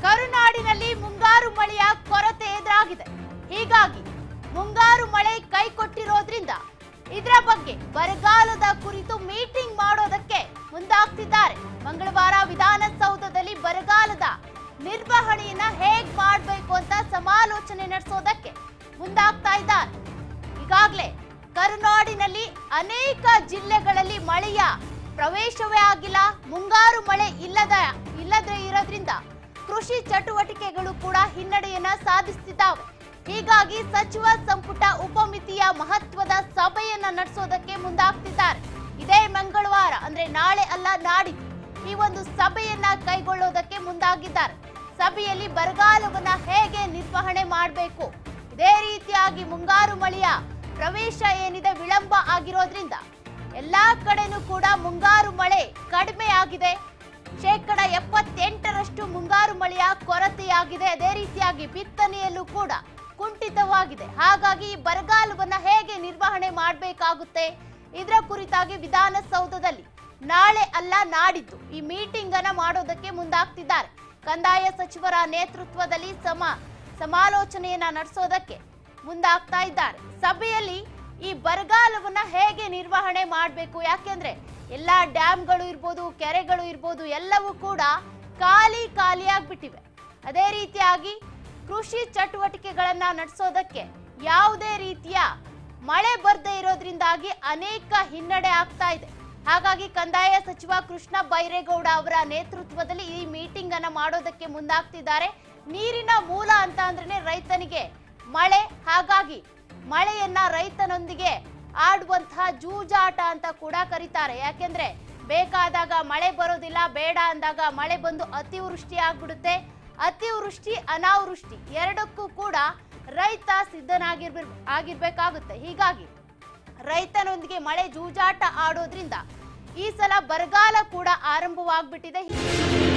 ಕರುನಾಡಿನಲ್ಲಿ ಮುಂಗಾರು ಮಳೆಯ ಕೊರತೆ ಎದುರಾಗಿದೆ ಹೀಗಾಗಿ ಮುಂಗಾರು ಮಳೆ ಕೈ ಕೊಟ್ಟಿರೋದ್ರಿಂದ ಇದರ ಬಗ್ಗೆ ಬರಗಾಲದ ಕುರಿತು ಮೀಟಿಂಗ್ ಮಾಡೋದಕ್ಕೆ ಮುಂದಾಗ್ತಿದ್ದಾರೆ ಮಂಗಳವಾರ ವಿಧಾನಸೌಧದಲ್ಲಿ ಬರಗಾಲದ ನಿರ್ವಹಣೆಯನ್ನ ಹೇಗ್ ಮಾಡಬೇಕು ಅಂತ ಸಮಾಲೋಚನೆ ನಡೆಸೋದಕ್ಕೆ ಮುಂದಾಗ್ತಾ ಇದ್ದಾರೆ ಈಗಾಗಲೇ ಕರುನಾಡಿನಲ್ಲಿ ಅನೇಕ ಜಿಲ್ಲೆಗಳಲ್ಲಿ ಮಳೆಯ ಪ್ರವೇಶವೇ ಆಗಿಲ್ಲ ಮುಂಗಾರು ಮಳೆ ಇಲ್ಲದ ಇಲ್ಲದೆ ಇರೋದ್ರಿಂದ ಕೃಷಿ ಚಟುವಟಿಕೆಗಳು ಕೂಡ ಹಿನ್ನಡೆಯನ್ನ ಸಾಧಿಸುತ್ತಿದ್ದಾವೆ ಹೀಗಾಗಿ ಸಚಿವ ಸಂಪುಟ ಉಪಮಿತಿಯ ಮಹತ್ವದ ಸಭೆಯನ್ನ ನಡೆಸೋದಕ್ಕೆ ಮುಂದಾಗ್ತಿದ್ದಾರೆ ಇದೇ ಮಂಗಳವಾರ ಅಂದ್ರೆ ನಾಳೆ ಅಲ್ಲ ನಾಡಿದ್ದು ಈ ಒಂದು ಸಭೆಯನ್ನ ಕೈಗೊಳ್ಳೋದಕ್ಕೆ ಮುಂದಾಗಿದ್ದಾರೆ ಸಭೆಯಲ್ಲಿ ಬರಗಾಲವನ್ನ ಹೇಗೆ ನಿರ್ವಹಣೆ ಮಾಡಬೇಕು ಇದೇ ರೀತಿಯಾಗಿ ಮುಂಗಾರು ಮಳೆಯ ಪ್ರವೇಶ ಏನಿದೆ ವಿಳಂಬ ಆಗಿರೋದ್ರಿಂದ ಎಲ್ಲಾ ಕಡೆನೂ ಕೂಡ ಮುಂಗಾರು ಮಳೆ ಕಡಿಮೆ ಆಗಿದೆ ಶೇಕಡ ಎಪ್ಪತ್ತೆಂಟರಷ್ಟು ಮುಂಗಾರು ಮಳೆಯ ಕೊರತೆಯಾಗಿದೆ ಅದೇ ರೀತಿಯಾಗಿ ಬಿತ್ತನೆಯಲ್ಲೂ ಕೂಡ ಕುಂಠಿತವಾಗಿದೆ ಹಾಗಾಗಿ ಈ ಬರಗಾಲವನ್ನ ಹೇಗೆ ನಿರ್ವಹಣೆ ಮಾಡಬೇಕಾಗುತ್ತೆ ಇದರ ಕುರಿತಾಗಿ ವಿಧಾನಸೌಧದಲ್ಲಿ ನಾಳೆ ಅಲ್ಲ ನಾಡಿದ್ದು ಈ ಮೀಟಿಂಗ್ ಅನ್ನ ಮಾಡೋದಕ್ಕೆ ಮುಂದಾಗ್ತಿದ್ದಾರೆ ಕಂದಾಯ ಸಚಿವರ ನೇತೃತ್ವದಲ್ಲಿ ಸಮ ಸಮಾಲೋಚನೆಯನ್ನ ನಡೆಸೋದಕ್ಕೆ ಮುಂದಾಗ್ತಾ ಇದ್ದಾರೆ ಸಭೆಯಲ್ಲಿ ಈ ಬರಗಾಲವನ್ನ ಹೇಗೆ ನಿರ್ವಹಣೆ ಮಾಡಬೇಕು ಯಾಕೆಂದ್ರೆ ಎಲ್ಲಾ ಡ್ಯಾಮ್ಗಳು ಇರ್ಬೋದು ಕೆರೆಗಳು ಇರ್ಬೋದು ಎಲ್ಲವೂ ಕೂಡ ಖಾಲಿ ಖಾಲಿಯಾಗ್ಬಿಟ್ಟಿವೆ ಅದೇ ರೀತಿಯಾಗಿ ಕೃಷಿ ಚಟುವಟಿಕೆಗಳನ್ನ ನಡೆಸೋದಕ್ಕೆ ಯಾವುದೇ ರೀತಿಯ ಮಳೆ ಬರ್ದೇ ಇರೋದ್ರಿಂದಾಗಿ ಅನೇಕ ಹಿನ್ನಡೆ ಆಗ್ತಾ ಇದೆ ಹಾಗಾಗಿ ಕಂದಾಯ ಸಚಿವ ಕೃಷ್ಣ ಬೈರೇಗೌಡ ಅವರ ನೇತೃತ್ವದಲ್ಲಿ ಈ ಮೀಟಿಂಗ್ ಅನ್ನ ಮಾಡೋದಕ್ಕೆ ಮುಂದಾಗ್ತಿದ್ದಾರೆ ನೀರಿನ ಮೂಲ ಅಂತ ಅಂದ್ರೆ ರೈತನಿಗೆ ಮಳೆ ಹಾಗಾಗಿ ಮಳೆಯನ್ನ ರೈತನೊಂದಿಗೆ ಆಡುವಂತಹ ಜೂಜಾಟ ಅಂತ ಕೂಡ ಕರೀತಾರೆ ಯಾಕೆಂದ್ರೆ ಬೇಕಾದಾಗ ಮಳೆ ಬರೋದಿಲ್ಲ ಬೇಡ ಅಂದಾಗ ಮಳೆ ಬಂದು ಅತಿವೃಷ್ಟಿ ಆಗ್ಬಿಡುತ್ತೆ ಅತಿವೃಷ್ಟಿ ಅನಾವೃಷ್ಟಿ ಎರಡಕ್ಕೂ ಕೂಡ ರೈತ ಸಿದ್ಧನಾಗಿರ್ಬಿ ಆಗಿರ್ಬೇಕಾಗುತ್ತೆ ಹೀಗಾಗಿ ರೈತನೊಂದಿಗೆ ಮಳೆ ಜೂಜಾಟ ಆಡೋದ್ರಿಂದ ಈ ಸಲ ಬರಗಾಲ ಕೂಡ ಆರಂಭವಾಗ್ಬಿಟ್ಟಿದೆ